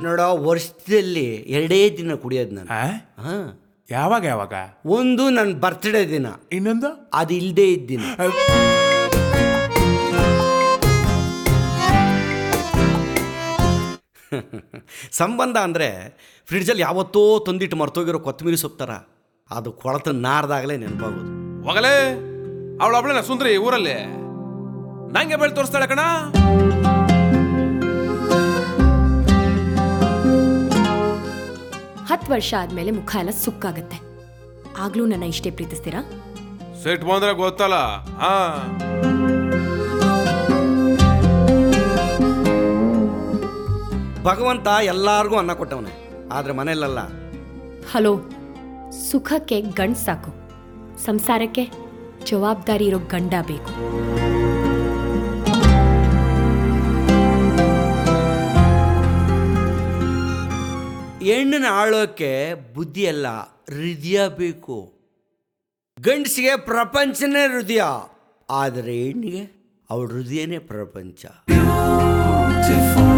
ನೋಡೋ ವರ್ಷದಲ್ಲಿ ಎರಡೇ ದಿನ ಕುಡಿಯೋದು ನಾನು ಆ? ಹಾಂ ಯಾವಾಗ ಯಾವಾಗ ಒಂದು ನನ್ನ ಬರ್ತ್ಡೇ ದಿನ ಇನ್ನೊಂದು ಅದು ಇಲ್ಲದೇ ಇದ್ದಿನ ಸಂಬಂಧ ಅಂದರೆ ಫ್ರಿಡ್ಜಲ್ಲಿ ಯಾವತ್ತೋ ತಂದಿಟ್ಟು ಮರ್ತೋಗಿರೋ ಕೊತ್ತಂಬರಿ ಸೊಪ್ಪು ಥರ ಅದು ಕೊಳತ ನಾರ್ದಾಗಲೇ ನೆನಪಾಗೋದು ಹೋಗಲೇ ಅವಳು ಅವಳೇನ ಸುಂದ್ರಿ ಊರಲ್ಲಿ ನಂಗೆ ಬೆಳೆ ತೋರಿಸ್ತಾಳೆ ಕಣ ಹತ್ತು ವರ್ಷ ಆದ್ಮೇಲೆ ಮುಖ ಎಲ್ಲ ಸುಕ್ಕಾಗತ್ತೆ ಆಗ್ಲೂ ನನ್ನ ಇಷ್ಟೇ ಪ್ರೀತಿಸ್ತೀರಾ ಸೆಟ್ ಬಂದ್ರೆ ಗೊತ್ತಲ್ಲ ಹಾ ಭಗವಂತ ಎಲ್ಲಾರ್ಗೂ ಅನ್ನ ಕೊಟ್ಟವನೆ ಆದರೆ ಮನೆಯಲ್ಲ ಹಲೋ ಸುಖಕ್ಕೆ ಗಂಡ್ ಸಾಕು ಸಂಸಾರಕ್ಕೆ ಜವಾಬ್ದಾರಿ ಇರೋ ಗಂಡ ಬೇಕು ಹೆಣ್ಣನ್ನ ಆಳೋಕ್ಕೆ ಬುದ್ಧಿ ಅಲ್ಲ ಹೃದಯ ಬೇಕು ಗಂಡಸಿಗೆ ಪ್ರಪಂಚನೇ ಹೃದಯ ಆದರೆ ಹೆಣ್ಣಿಗೆ ಅವಳ ಹೃದಯನೇ ಪ್ರಪಂಚ beautiful